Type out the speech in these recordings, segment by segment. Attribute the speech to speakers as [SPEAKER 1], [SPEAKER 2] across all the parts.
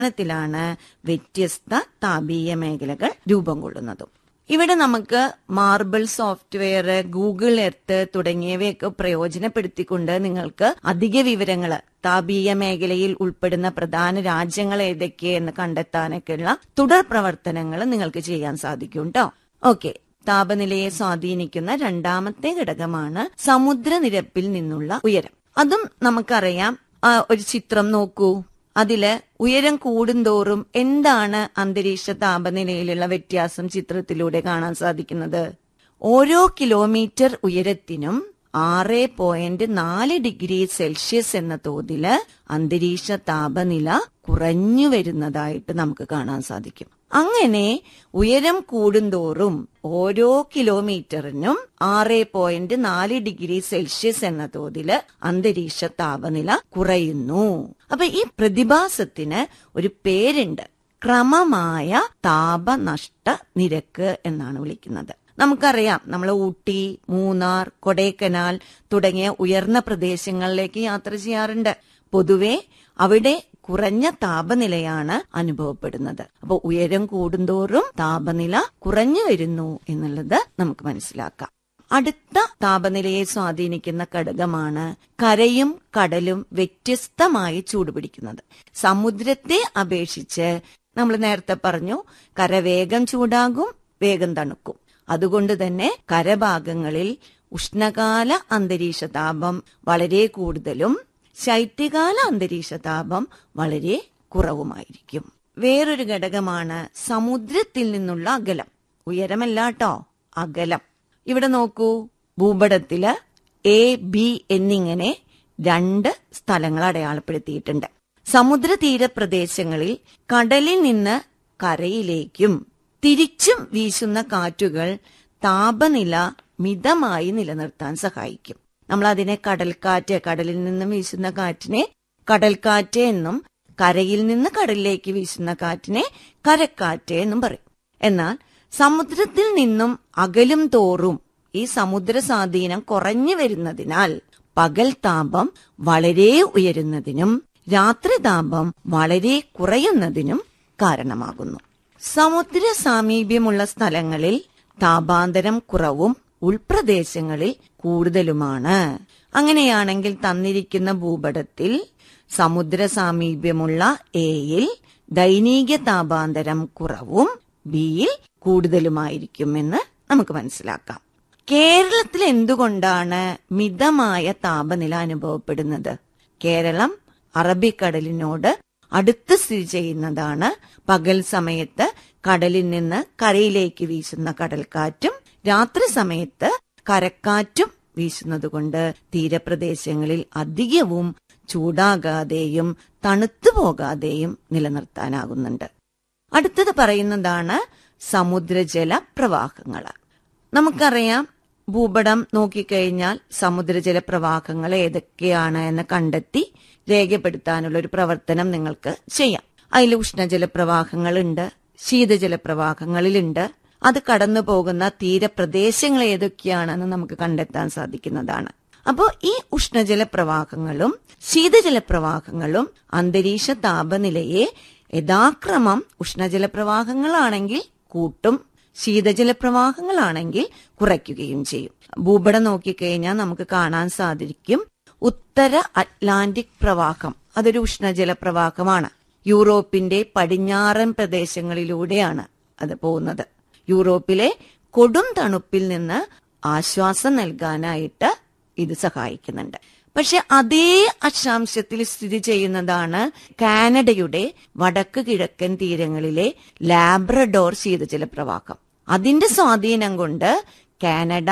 [SPEAKER 1] ത്തിലാണ് വ്യത്യസ്ത താപീയ മേഖലകൾ രൂപം കൊള്ളുന്നതും ഇവിടെ നമുക്ക് മാർബിൾ സോഫ്റ്റ്വെയർ ഗൂഗിൾ എർത്ത് തുടങ്ങിയവയൊക്കെ പ്രയോജനപ്പെടുത്തിക്കൊണ്ട് നിങ്ങൾക്ക് അധിക വിവരങ്ങൾ താപീയ മേഖലയിൽ ഉൾപ്പെടുന്ന പ്രധാന രാജ്യങ്ങൾ ഏതൊക്കെയെന്ന് കണ്ടെത്താനൊക്കെയുള്ള തുടർ പ്രവർത്തനങ്ങൾ നിങ്ങൾക്ക് ചെയ്യാൻ സാധിക്കും കേട്ടോ ഓക്കെ താപനിലയെ സ്വാധീനിക്കുന്ന രണ്ടാമത്തെ ഘടകമാണ് സമുദ്രനിരപ്പിൽ നിന്നുള്ള ഉയരം അതും നമുക്കറിയാം ആ, ഒരു ചിത്രം നോക്കൂ അതില് ഉയരം കൂടുന്തോറും എന്താണ് അന്തരീക്ഷ താപനിലയിലുള്ള വ്യത്യാസം ചിത്രത്തിലൂടെ കാണാൻ സാധിക്കുന്നത് ഓരോ കിലോമീറ്റർ ഉയരത്തിനും ആറ് പോയിന്റ് നാല് ഡിഗ്രി സെൽഷ്യസ് എന്ന തോതില് അന്തരീക്ഷ താപനില കുറഞ്ഞു വരുന്നതായിട്ട് നമുക്ക് കാണാൻ സാധിക്കും അങ്ങനെ ഉയരം കൂടുന്തോറും ഓരോ കിലോമീറ്ററിനും ആറ് പോയിന്റ് നാല് ഡിഗ്രി സെൽഷ്യസ് എന്ന തോതില് അന്തരീക്ഷ താപനില കുറയുന്നു അപ്പൊ ഈ പ്രതിഭാസത്തിന് ഒരു പേരുണ്ട് ക്രമമായ താപനഷ്ട നിരക്ക് എന്നാണ് വിളിക്കുന്നത് നമുക്കറിയാം നമ്മൾ ഊട്ടി മൂന്നാർ കൊടൈക്കനാൽ തുടങ്ങിയ ഉയർന്ന പ്രദേശങ്ങളിലേക്ക് യാത്ര ചെയ്യാറുണ്ട് പൊതുവെ അവിടെ കുറഞ്ഞ താപനിലയാണ് അനുഭവപ്പെടുന്നത് അപ്പോൾ ഉയരം കൂടുന്തോറും താപനില കുറഞ്ഞു വരുന്നു എന്നുള്ളത് നമുക്ക് മനസ്സിലാക്കാം അടുത്ത താപനിലയെ സ്വാധീനിക്കുന്ന ഘടകമാണ് കരയും കടലും വ്യത്യസ്തമായി ചൂടുപിടിക്കുന്നത് സമുദ്രത്തെ അപേക്ഷിച്ച് നമ്മൾ നേരത്തെ പറഞ്ഞു കര വേഗം ചൂടാകും വേഗം തണുക്കും അതുകൊണ്ട് തന്നെ കരഭാഗങ്ങളിൽ ഉഷ്ണകാല അന്തരീക്ഷ താപം വളരെ കൂടുതലും ശൈത്യകാല അന്തരീക്ഷ താപം വളരെ കുറവുമായിരിക്കും വേറൊരു ഘടകമാണ് സമുദ്രത്തിൽ നിന്നുള്ള അകലം ഉയരമല്ലാട്ടോ അകലം ഇവിടെ നോക്കൂ ഭൂപടത്തില് എ ബി എന്നിങ്ങനെ രണ്ട് സ്ഥലങ്ങൾ അടയാളപ്പെടുത്തിയിട്ടുണ്ട് സമുദ്രതീര പ്രദേശങ്ങളിൽ കടലിൽ നിന്ന് കരയിലേക്കും തിരിച്ചും വീശുന്ന കാറ്റുകൾ താപനില മിതമായി നിലനിർത്താൻ സഹായിക്കും നമ്മൾ അതിനെ കടൽക്കാറ്റ് കടലിൽ നിന്നും വീശുന്ന കാറ്റിനെ കടൽക്കാറ്റ് എന്നും കരയിൽ നിന്ന് കടലിലേക്ക് വീശുന്ന കാറ്റിനെ കരക്കാറ്റ് എന്നും പറയും എന്നാൽ സമുദ്രത്തിൽ നിന്നും അകലും തോറും ഈ സമുദ്ര സ്വാധീനം കുറഞ്ഞു വരുന്നതിനാൽ പകൽ താപം വളരെ ഉയരുന്നതിനും രാത്രി താപം വളരെ കുറയുന്നതിനും കാരണമാകുന്നു സമുദ്ര സാമീപ്യമുള്ള സ്ഥലങ്ങളിൽ താപാന്തരം കുറവും ഉൾപ്രദേശങ്ങളിൽ കൂടുതലുമാണ് അങ്ങനെയാണെങ്കിൽ തന്നിരിക്കുന്ന ഭൂപടത്തിൽ സമുദ്ര സാമീപ്യമുള്ള എയിൽ ദൈനിക താപാന്തരം കുറവും ബിയിൽ കൂടുതലുമായിരിക്കുമെന്ന് നമുക്ക് മനസ്സിലാക്കാം കേരളത്തിൽ എന്തുകൊണ്ടാണ് മിതമായ താപനില അനുഭവപ്പെടുന്നത് കേരളം അറബിക്കടലിനോട് അടുത്ത് സ്ഥിതി ചെയ്യുന്നതാണ് പകൽ സമയത്ത് കടലിൽ നിന്ന് കരയിലേക്ക് വീശുന്ന കടൽക്കാറ്റും രാത്രി സമയത്ത് കരക്കാറ്റും വീശുന്നതുകൊണ്ട് തീരപ്രദേശങ്ങളിൽ അധികവും ചൂടാകാതെയും തണുത്തു പോകാതെയും നിലനിർത്താനാകുന്നുണ്ട് അടുത്തത് പറയുന്നതാണ് സമുദ്രജല പ്രവാഹങ്ങൾ നമുക്കറിയാം ഭൂപടം നോക്കിക്കഴിഞ്ഞാൽ സമുദ്രജല പ്രവാഹങ്ങൾ ഏതൊക്കെയാണ് എന്ന് കണ്ടെത്തി രേഖപ്പെടുത്താനുള്ള ഒരു പ്രവർത്തനം നിങ്ങൾക്ക് ചെയ്യാം അതിൽ ഉഷ്ണജല പ്രവാഹങ്ങളുണ്ട് ശീതജല പ്രവാഹങ്ങളിലുണ്ട് അത് കടന്നു പോകുന്ന തീരപ്രദേശങ്ങൾ ഏതൊക്കെയാണെന്ന് നമുക്ക് കണ്ടെത്താൻ സാധിക്കുന്നതാണ് അപ്പോൾ ഈ ഉഷ്ണജല പ്രവാഹങ്ങളും ശീതജല പ്രവാഹങ്ങളും അന്തരീക്ഷ താപനിലയെ യഥാക്രമം ഉഷ്ണജല പ്രവാഹങ്ങളാണെങ്കിൽ കൂട്ടും ശീതജല പ്രവാഹങ്ങളാണെങ്കിൽ കുറയ്ക്കുകയും ചെയ്യും ഭൂപടം നോക്കിക്കഴിഞ്ഞാൽ നമുക്ക് കാണാൻ സാധിക്കും ഉത്തര അറ്റ്ലാന്റിക് പ്രവാഹം അതൊരു ഉഷ്ണജല പ്രവാഹമാണ് യൂറോപ്പിന്റെ പടിഞ്ഞാറൻ പ്രദേശങ്ങളിലൂടെയാണ് അത് പോകുന്നത് യൂറോപ്പിലെ കൊടും തണുപ്പിൽ നിന്ന് ആശ്വാസം നൽകാനായിട്ട് ഇത് സഹായിക്കുന്നുണ്ട് പക്ഷെ അതേ അക്ഷാംശത്തിൽ സ്ഥിതി ചെയ്യുന്നതാണ് കാനഡയുടെ വടക്ക് കിഴക്കൻ തീരങ്ങളിലെ ലാബ്രഡോർ ശീതജല പ്രവാഹം അതിന്റെ സ്വാധീനം കൊണ്ട് കാനഡ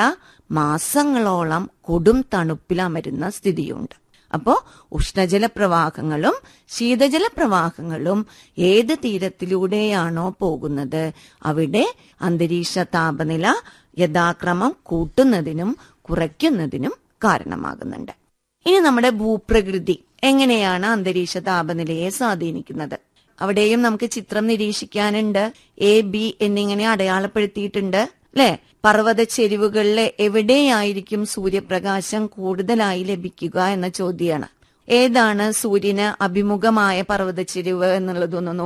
[SPEAKER 1] മാസങ്ങളോളം കൊടും തണുപ്പിലമരുന്ന സ്ഥിതിയുണ്ട് അപ്പോ ഉഷ്ണജല പ്രവാഹങ്ങളും ശീതജല പ്രവാഹങ്ങളും ഏത് തീരത്തിലൂടെയാണോ പോകുന്നത് അവിടെ അന്തരീക്ഷ താപനില യഥാക്രമം കൂട്ടുന്നതിനും കുറയ്ക്കുന്നതിനും കാരണമാകുന്നുണ്ട് ഇനി നമ്മുടെ ഭൂപ്രകൃതി എങ്ങനെയാണ് അന്തരീക്ഷ താപനിലയെ സ്വാധീനിക്കുന്നത് അവിടെയും നമുക്ക് ചിത്രം നിരീക്ഷിക്കാനുണ്ട് എ ബി എന്നിങ്ങനെ അടയാളപ്പെടുത്തിയിട്ടുണ്ട് അല്ലെ പർവ്വത ചെരിവുകളിലെ എവിടെയായിരിക്കും സൂര്യപ്രകാശം കൂടുതലായി ലഭിക്കുക എന്ന ചോദ്യമാണ് ഏതാണ് സൂര്യന് അഭിമുഖമായ പർവ്വത ചെരിവ് എന്നുള്ളതൊന്ന്